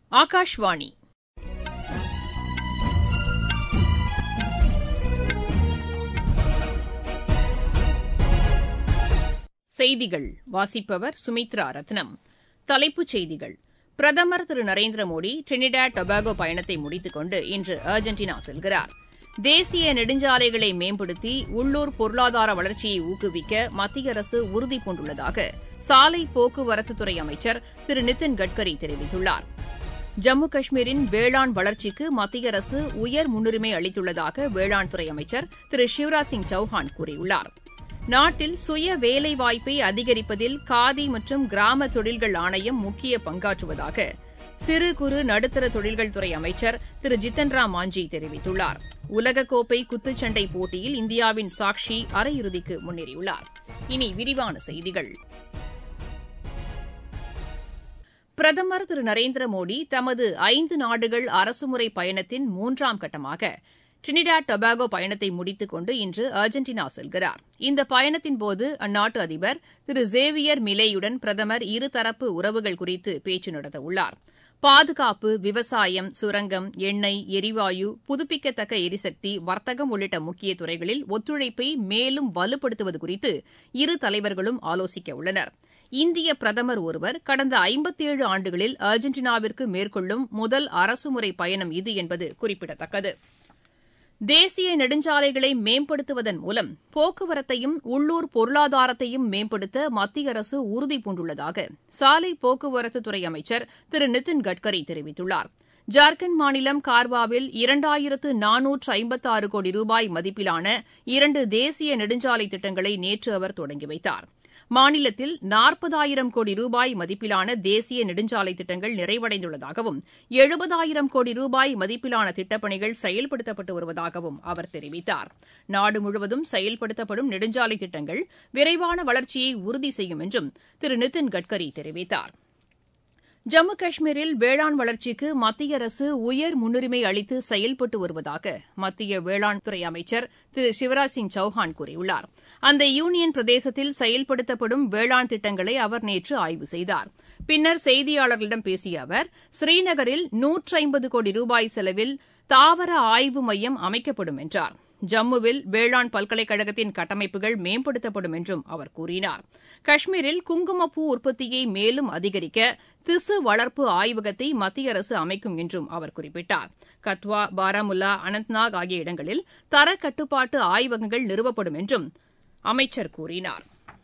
ஆகாஷ்வாணி செய்திகள் வாசிப்பவர் சுமித்ரா ரத்னம் தலைப்புச் செய்திகள் பிரதமர் திரு நரேந்திர மோடி டிரினிடாட் டொபாகோ பயணத்தை முடித்துக் கொண்டு இன்று அர்ஜென்டினா செல்கிறார் தேசிய நெடுஞ்சாலைகளை மேம்படுத்தி உள்ளூர் பொருளாதார வளர்ச்சியை ஊக்குவிக்க மத்திய அரசு உறுதிபூண்டுள்ளதாக சாலை போக்குவரத்துத்துறை அமைச்சர் திரு நிதின் கட்கரி தெரிவித்துள்ளார் ஜம்மு காஷ்மீரின் வேளாண் வளர்ச்சிக்கு மத்திய அரசு உயர் முன்னுரிமை அளித்துள்ளதாக வேளாண் துறை அமைச்சர் திரு சிவராஜ் சிங் சௌஹான் கூறியுள்ளார் நாட்டில் சுய வேலைவாய்ப்பை அதிகரிப்பதில் காதி மற்றும் கிராம தொழில்கள் ஆணையம் முக்கிய பங்காற்றுவதாக சிறு குறு நடுத்தர தொழில்கள் துறை அமைச்சர் திரு ஜித்தன் ராம் மாஞ்சி தெரிவித்துள்ளார் உலகக்கோப்பை குத்துச்சண்டை போட்டியில் இந்தியாவின் சாக்ஷி அரையிறுதிக்கு முன்னேறியுள்ளார் இனி விரிவான செய்திகள் பிரதமர் திரு நரேந்திர மோடி தமது ஐந்து நாடுகள் அரசுமுறை பயணத்தின் மூன்றாம் கட்டமாக டிரினிடாட் டொபாகோ பயணத்தை முடித்துக் கொண்டு இன்று அர்ஜென்டினா செல்கிறார் இந்த பயணத்தின்போது அந்நாட்டு அதிபர் திரு சேவியர் மிலேயுடன் பிரதமர் இருதரப்பு உறவுகள் குறித்து பேச்சு நடத்தவுள்ளார் பாதுகாப்பு விவசாயம் சுரங்கம் எண்ணெய் எரிவாயு புதுப்பிக்கத்தக்க எரிசக்தி வர்த்தகம் உள்ளிட்ட முக்கிய துறைகளில் ஒத்துழைப்பை மேலும் வலுப்படுத்துவது குறித்து இரு தலைவர்களும் ஆலோசிக்க உள்ளனர் இந்திய பிரதமர் ஒருவர் கடந்த ஐம்பத்தேழு ஆண்டுகளில் அர்ஜென்டினாவிற்கு மேற்கொள்ளும் முதல் அரசுமுறை பயணம் இது என்பது குறிப்பிடத்தக்கது தேசிய நெடுஞ்சாலைகளை மேம்படுத்துவதன் மூலம் போக்குவரத்தையும் உள்ளூர் பொருளாதாரத்தையும் மேம்படுத்த மத்திய அரசு உறுதிபூண்டுள்ளதாக சாலை போக்குவரத்துத்துறை அமைச்சர் திரு நிதின் கட்கரி தெரிவித்துள்ளார் ஜார்க்கண்ட் மாநிலம் கார்வாவில் இரண்டாயிரத்து நானூற்று ஐம்பத்தாறு கோடி ரூபாய் மதிப்பிலான இரண்டு தேசிய நெடுஞ்சாலை திட்டங்களை நேற்று அவர் தொடங்கி வைத்தார் மாநிலத்தில் நாற்பதாயிரம் கோடி ரூபாய் மதிப்பிலான தேசிய நெடுஞ்சாலை திட்டங்கள் நிறைவடைந்துள்ளதாகவும் எழுபதாயிரம் கோடி ரூபாய் மதிப்பிலான திட்டப்பணிகள் செயல்படுத்தப்பட்டு வருவதாகவும் அவர் தெரிவித்தார் நாடு முழுவதும் செயல்படுத்தப்படும் நெடுஞ்சாலை திட்டங்கள் விரைவான வளர்ச்சியை உறுதி செய்யும் என்றும் திரு நிதின் கட்கரி தெரிவித்தார் ஜம்மு காஷ்மீரில் வேளாண் வளர்ச்சிக்கு மத்திய அரசு உயர் முன்னுரிமை அளித்து செயல்பட்டு வருவதாக மத்திய வேளாண் துறை அமைச்சர் திரு சிவராஜ் சிங் சௌஹான் கூறியுள்ளார் அந்த யூனியன் பிரதேசத்தில் செயல்படுத்தப்படும் வேளாண் திட்டங்களை அவர் நேற்று ஆய்வு செய்தார் பின்னர் செய்தியாளர்களிடம் பேசிய அவர் ஸ்ரீநகரில் நூற்றி ஐம்பது கோடி ரூபாய் செலவில் தாவர ஆய்வு மையம் அமைக்கப்படும் என்றார் ஜம்முவில் வேளாண் பல்கலைக்கழகத்தின் கட்டமைப்புகள் மேம்படுத்தப்படும் என்றும் அவர் கூறினார் காஷ்மீரில் குங்குமப்பூ உற்பத்தியை மேலும் அதிகரிக்க திசு வளர்ப்பு ஆய்வகத்தை மத்திய அரசு அமைக்கும் என்றும் அவர் குறிப்பிட்டார் கத்வா பாராமுல்லா அனந்த்நாக் ஆகிய இடங்களில் தர கட்டுப்பாட்டு ஆய்வகங்கள் நிறுவப்படும் என்றும் அமைச்சர் கூறினார்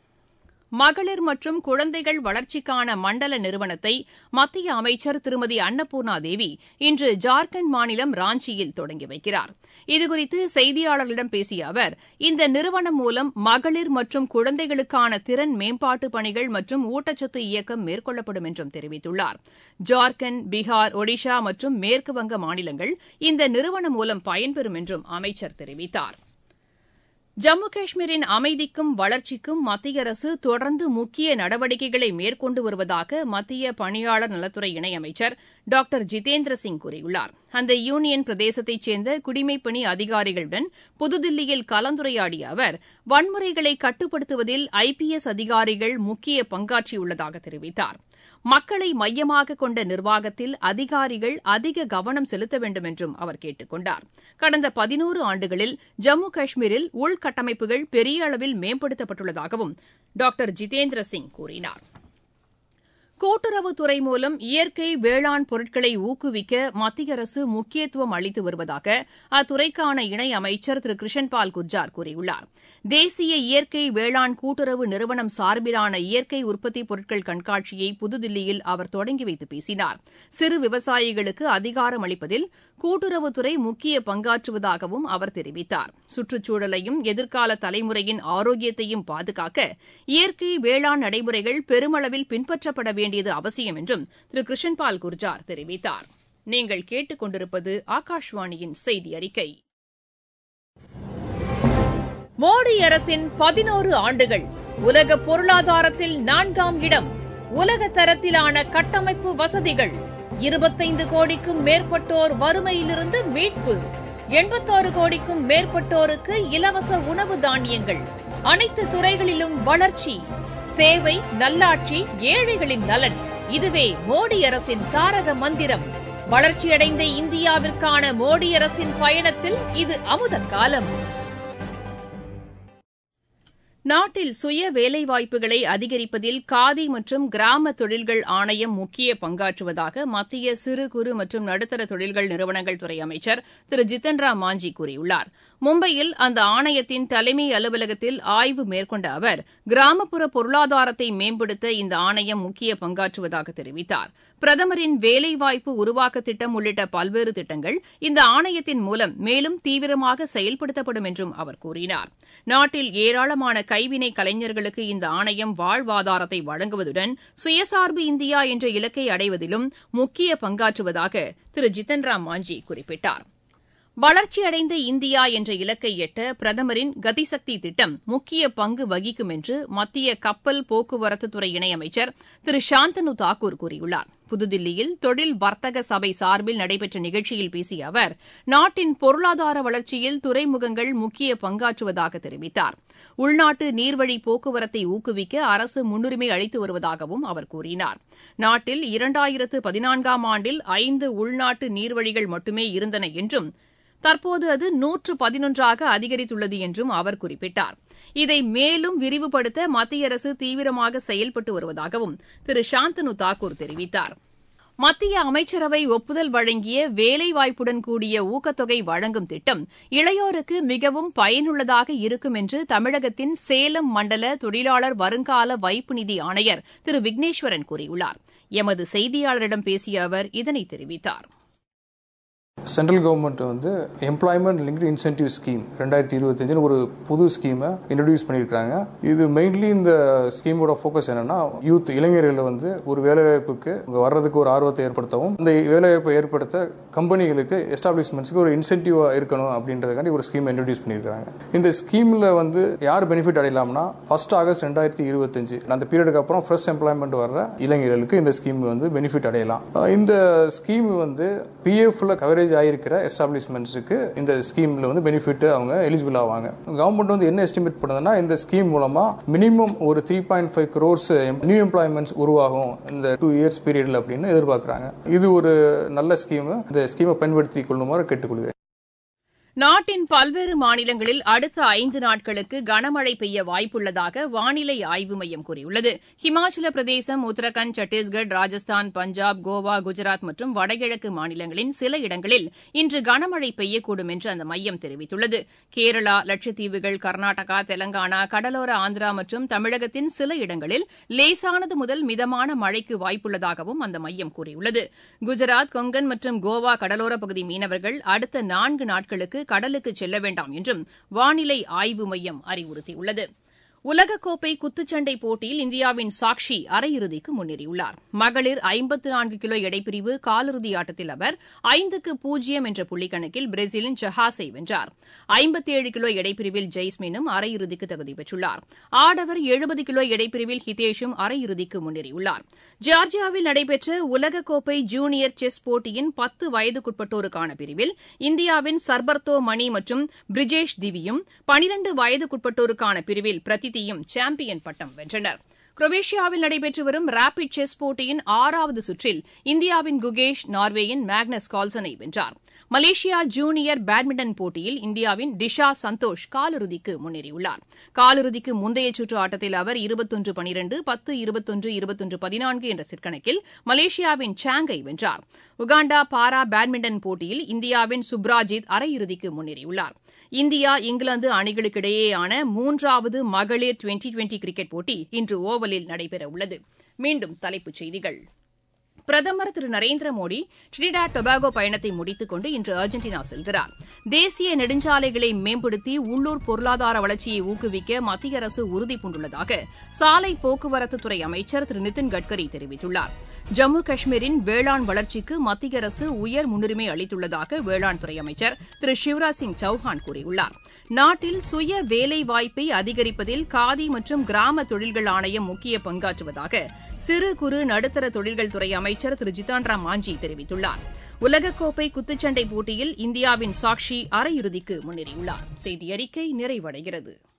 மகளிர் மற்றும் குழந்தைகள் வளர்ச்சிக்கான மண்டல நிறுவனத்தை மத்திய அமைச்சர் திருமதி அன்னபூர்ணா தேவி இன்று ஜார்க்கண்ட் மாநிலம் ராஞ்சியில் தொடங்கி வைக்கிறார் இதுகுறித்து செய்தியாளர்களிடம் பேசிய அவர் இந்த நிறுவனம் மூலம் மகளிர் மற்றும் குழந்தைகளுக்கான திறன் மேம்பாட்டு பணிகள் மற்றும் ஊட்டச்சத்து இயக்கம் மேற்கொள்ளப்படும் என்றும் தெரிவித்துள்ளார் ஜார்க்கண்ட் பீகார் ஒடிஷா மற்றும் மேற்குவங்க மாநிலங்கள் இந்த நிறுவனம் மூலம் பயன்பெறும் என்றும் அமைச்சர் தெரிவித்தார் ஜம்மு காஷ்மீரின் அமைதிக்கும் வளர்ச்சிக்கும் மத்திய அரசு தொடர்ந்து முக்கிய நடவடிக்கைகளை மேற்கொண்டு வருவதாக மத்திய பணியாளர் நலத்துறை இணையமைச்சர் டாக்டர் ஜிதேந்திர சிங் கூறியுள்ளார் அந்த யூனியன் பிரதேசத்தைச் சேர்ந்த குடிமைப்பணி அதிகாரிகளுடன் புதுதில்லியில் கலந்துரையாடிய அவர் வன்முறைகளை கட்டுப்படுத்துவதில் ஐபிஎஸ் அதிகாரிகள் முக்கிய பங்காற்றியுள்ளதாக தெரிவித்தார் மக்களை மையமாக கொண்ட நிர்வாகத்தில் அதிகாரிகள் அதிக கவனம் செலுத்த வேண்டும் என்றும் அவர் கேட்டுக் கொண்டார் கடந்த பதினோரு ஆண்டுகளில் ஜம்மு காஷ்மீரில் உள்கட்டமைப்புகள் பெரிய அளவில் மேம்படுத்தப்பட்டுள்ளதாகவும் டாக்டர் ஜிதேந்திர சிங் கூறினார் கூட்டுறவுத்துறை மூலம் இயற்கை வேளாண் பொருட்களை ஊக்குவிக்க மத்திய அரசு முக்கியத்துவம் அளித்து வருவதாக அத்துறைக்கான இணை அமைச்சர் திரு கிருஷன்பால் குர்ஜார் கூறியுள்ளார் தேசிய இயற்கை வேளாண் கூட்டுறவு நிறுவனம் சார்பிலான இயற்கை உற்பத்தி பொருட்கள் கண்காட்சியை புதுதில்லியில் அவர் தொடங்கி வைத்து பேசினார் சிறு விவசாயிகளுக்கு அதிகாரம் அளிப்பதில் கூட்டுறவுத்துறை முக்கிய பங்காற்றுவதாகவும் அவர் தெரிவித்தார் சுற்றுச்சூழலையும் எதிர்கால தலைமுறையின் ஆரோக்கியத்தையும் பாதுகாக்க இயற்கை வேளாண் நடைமுறைகள் பெருமளவில் பின்பற்றப்பட வேண்டியது அவசியம் என்றும் திரு கிருஷன்பால் குர்ஜார் தெரிவித்தார் நீங்கள் கேட்டுக் கொண்டிருப்பது ஆகாஷ்வாணியின் செய்தி அறிக்கை மோடி அரசின் பதினோரு ஆண்டுகள் உலக பொருளாதாரத்தில் நான்காம் இடம் உலக தரத்திலான கட்டமைப்பு வசதிகள் இருபத்தைந்து கோடிக்கும் மேற்பட்டோர் வறுமையிலிருந்து மீட்பு எண்பத்தாறு கோடிக்கும் மேற்பட்டோருக்கு இலவச உணவு தானியங்கள் அனைத்து துறைகளிலும் வளர்ச்சி சேவை நல்லாட்சி ஏழைகளின் நலன் இதுவே மோடி அரசின் தாரக மந்திரம் வளர்ச்சியடைந்த இந்தியாவிற்கான மோடி அரசின் பயணத்தில் இது அமுத காலம் நாட்டில் சுய வேலைவாய்ப்புகளை அதிகரிப்பதில் காதி மற்றும் கிராம தொழில்கள் ஆணையம் முக்கிய பங்காற்றுவதாக மத்திய சிறு குறு மற்றும் நடுத்தர தொழில்கள் நிறுவனங்கள் துறை அமைச்சர் திரு ஜித்தன் ராம் மாஞ்சி கூறியுள்ளார் மும்பையில் அந்த ஆணையத்தின் தலைமை அலுவலகத்தில் ஆய்வு மேற்கொண்ட அவர் கிராமப்புற பொருளாதாரத்தை மேம்படுத்த இந்த ஆணையம் முக்கிய பங்காற்றுவதாக தெரிவித்தார் பிரதமரின் வேலைவாய்ப்பு உருவாக்க திட்டம் உள்ளிட்ட பல்வேறு திட்டங்கள் இந்த ஆணையத்தின் மூலம் மேலும் தீவிரமாக செயல்படுத்தப்படும் என்றும் அவர் கூறினார் நாட்டில் ஏராளமான கைவினை கலைஞர்களுக்கு இந்த ஆணையம் வாழ்வாதாரத்தை வழங்குவதுடன் சுயசார்பு இந்தியா என்ற இலக்கை அடைவதிலும் முக்கிய பங்காற்றுவதாக திரு ஜித்தன் ராம் மாஞ்சி குறிப்பிட்டார் வளர்ச்சியடைந்த இந்தியா என்ற இலக்கை எட்ட பிரதமரின் கதிசக்தி திட்டம் முக்கிய பங்கு வகிக்கும் என்று மத்திய கப்பல் போக்குவரத்துத்துறை இணையமைச்சர் திரு சாந்தனு தாக்கூர் கூறியுள்ளார் புதுதில்லியில் தொழில் வர்த்தக சபை சார்பில் நடைபெற்ற நிகழ்ச்சியில் பேசிய அவர் நாட்டின் பொருளாதார வளர்ச்சியில் துறைமுகங்கள் முக்கிய பங்காற்றுவதாக தெரிவித்தார் உள்நாட்டு நீர்வழி போக்குவரத்தை ஊக்குவிக்க அரசு முன்னுரிமை அளித்து வருவதாகவும் அவர் கூறினார் நாட்டில் இரண்டாயிரத்து பதினான்காம் ஆண்டில் ஐந்து உள்நாட்டு நீர்வழிகள் மட்டுமே இருந்தன என்றும் தற்போது அது நூற்று பதினொன்றாக அதிகரித்துள்ளது என்றும் அவர் குறிப்பிட்டார் இதை மேலும் விரிவுபடுத்த மத்திய அரசு தீவிரமாக செயல்பட்டு வருவதாகவும் திரு சாந்தனு தாக்கூர் தெரிவித்தார் மத்திய அமைச்சரவை ஒப்புதல் வழங்கிய வேலைவாய்ப்புடன் கூடிய ஊக்கத்தொகை வழங்கும் திட்டம் இளையோருக்கு மிகவும் பயனுள்ளதாக இருக்கும் என்று தமிழகத்தின் சேலம் மண்டல தொழிலாளர் வருங்கால வைப்பு நிதி ஆணையர் திரு விக்னேஸ்வரன் கூறியுள்ளார் எமது செய்தியாளரிடம் பேசிய அவர் இதனை தெரிவித்தார் சென்ட்ரல் கவர்மெண்ட் வந்து எம்ப்ளாய்மெண்ட் லிங்க்டு இன்சென்டிவ் ஸ்கீம் ரெண்டாயிரத்தி இருபத்தஞ்சில் ஒரு புது ஸ்கீமை இன்ட்ரடியூஸ் பண்ணியிருக்காங்க இது மெயின்லி இந்த ஸ்கீமோட ஃபோக்கஸ் என்னன்னா யூத் இளைஞர்களை வந்து ஒரு வேலைவாய்ப்புக்கு வர்றதுக்கு ஒரு ஆர்வத்தை ஏற்படுத்தவும் இந்த வேலைவாய்ப்பை ஏற்படுத்த கம்பெனிகளுக்கு எஸ்டாப்ளிஷ்மெண்ட்ஸ்க்கு ஒரு இன்சென்டிவா இருக்கணும் அப்படின்றதுக்காண்டி ஒரு ஸ்கீம் இன்ட்ரடியூஸ் பண்ணியிருக்காங்க இந்த ஸ்கீமில் வந்து யார் பெனிஃபிட் அடையலாம்னா ஃபர்ஸ்ட் ஆகஸ்ட் ரெண்டாயிரத்தி இருபத்தஞ்சு அந்த பீரியடுக்கு அப்புறம் ஃப்ரெஷ் எம்ப்ளாய்மெண்ட் வர்ற இளைஞர்களுக்கு இந்த ஸ்கீம் வந்து பெனிஃபிட் அடையலாம் இந்த ஸ்கீம் வந்து பிஎஃப்ல கவரேஜ் ஆயிருக்கிற எஸ்டாப்ளிஷ்மெண்ட்ஸுக்கு இந்த ஸ்கீம்ல வந்து பெனிஃபிட் அவங்க எலிஜிபிள் ஆவாங்க கவர்மெண்ட் வந்து என்ன எஸ்டிமேட் பண்ணுதுன்னா இந்த ஸ்கீம் மூலமா மினிமம் ஒரு three point five crores new employments உருவாகும் இந்த டூ இயர்ஸ் பீரியட்ல அப்படின்னு எதிர்பார்க்குறாங்க இது ஒரு நல்ல ஸ்கீம் இந்த ஸ்கீமை பயன்படுத்தி கொள்ளுமாறு கேட்டுக்கொள்கிறேன் நாட்டின் பல்வேறு மாநிலங்களில் அடுத்த ஐந்து நாட்களுக்கு கனமழை பெய்ய வாய்ப்புள்ளதாக வானிலை ஆய்வு மையம் கூறியுள்ளது ஹிமாச்சல பிரதேசம் உத்தரகாண்ட் சத்தீஸ்கர் ராஜஸ்தான் பஞ்சாப் கோவா குஜராத் மற்றும் வடகிழக்கு மாநிலங்களின் சில இடங்களில் இன்று கனமழை பெய்யக்கூடும் என்று அந்த மையம் தெரிவித்துள்ளது கேரளா லட்சத்தீவுகள் கர்நாடகா தெலங்கானா கடலோர ஆந்திரா மற்றும் தமிழகத்தின் சில இடங்களில் லேசானது முதல் மிதமான மழைக்கு வாய்ப்புள்ளதாகவும் அந்த மையம் கூறியுள்ளது குஜராத் கொங்கன் மற்றும் கோவா கடலோரப் பகுதி மீனவர்கள் அடுத்த நான்கு நாட்களுக்கு கடலுக்கு செல்ல வேண்டாம் என்றும் வானிலை ஆய்வு மையம் அறிவுறுத்தியுள்ளது உலகக்கோப்பை குத்துச்சண்டை போட்டியில் இந்தியாவின் சாக்ஷி அரையிறுதிக்கு முன்னேறியுள்ளார் மகளிர் ஐம்பத்து நான்கு கிலோ எடைப்பிரிவு காலிறுதி ஆட்டத்தில் அவர் ஐந்துக்கு பூஜ்ஜியம் என்ற புள்ளிக்கணக்கில் பிரேசிலின் ஜஹாஸை வென்றார் ஐம்பத்தேழு கிலோ எடைப்பிரிவில் ஜெய்ஸ்மினும் அரையிறுதிக்கு தகுதி பெற்றுள்ளார் ஆடவர் எழுபது கிலோ எடைப்பிரிவில் ஹிதேஷும் அரையிறுதிக்கு முன்னேறியுள்ளார் ஜார்ஜியாவில் நடைபெற்ற உலகக்கோப்பை ஜூனியர் செஸ் போட்டியின் பத்து வயதுக்குட்பட்டோருக்கான பிரிவில் இந்தியாவின் சர்பர்தோ மணி மற்றும் பிரிஜேஷ் திவியும் பனிரண்டு வயதுக்குட்பட்டோருக்கான பிரிவில் பிரதிதியும் சாம்பியன் பட்டம் வென்றனர் குரோவேஷியாவில் நடைபெற்று வரும் ரேபிட் செஸ் போட்டியின் ஆறாவது சுற்றில் இந்தியாவின் குகேஷ் நார்வேயின் மேக்னஸ் கால்சனை வென்றார் மலேசியா ஜூனியர் பேட்மிண்டன் போட்டியில் இந்தியாவின் டிஷா சந்தோஷ் காலிறுதிக்கு முன்னேறியுள்ளார் காலிறுதிக்கு முந்தைய சுற்று ஆட்டத்தில் அவர் இருபத்தொன்று பனிரெண்டு பத்து இருபத்தொன்று இருபத்தொன்று பதினான்கு என்ற செட்கணக்கில் மலேசியாவின் சாங்கை வென்றார் உகாண்டா பாரா பேட்மிண்டன் போட்டியில் இந்தியாவின் சுப்ராஜித் அரையிறுதிக்கு முன்னேறியுள்ளார் இந்தியா இங்கிலாந்து அணிகளுக்கிடையேயான மூன்றாவது மகளிர் டுவெண்டி டுவெண்டி கிரிக்கெட் போட்டி இன்று ஓவலில் நடைபெறவுள்ளது மீண்டும் தலைப்புச் செய்திகள் பிரதமர் திரு நரேந்திர மோடி டிரிடாட் டொபாகோ பயணத்தை முடித்துக் கொண்டு இன்று அர்ஜென்டினா செல்கிறார் தேசிய நெடுஞ்சாலைகளை மேம்படுத்தி உள்ளூர் பொருளாதார வளர்ச்சியை ஊக்குவிக்க மத்திய அரசு உறுதிபூண்டுள்ளதாக சாலை போக்குவரத்துத்துறை அமைச்சர் திரு நிதின் கட்கரி தெரிவித்துள்ளார் ஜம்மு காஷ்மீரின் வேளாண் வளர்ச்சிக்கு மத்திய அரசு உயர் முன்னுரிமை அளித்துள்ளதாக வேளாண் துறை அமைச்சர் திரு சிவராஜ் சிங் சௌஹான் கூறியுள்ளார் நாட்டில் சுய வேலைவாய்ப்பை அதிகரிப்பதில் காதி மற்றும் கிராம தொழில்கள் ஆணையம் முக்கிய பங்காற்றுவதாக சிறு குறு நடுத்தர தொழில்கள் துறை அமைச்சர் திரு ஜிதான்ராம் மாஞ்சி தெரிவித்துள்ளார் உலகக்கோப்பை குத்துச்சண்டை போட்டியில் இந்தியாவின் சாக்ஷி அரையிறுதிக்கு முன்னேறியுள்ளார் செய்தி அறிக்கை நிறைவடைகிறது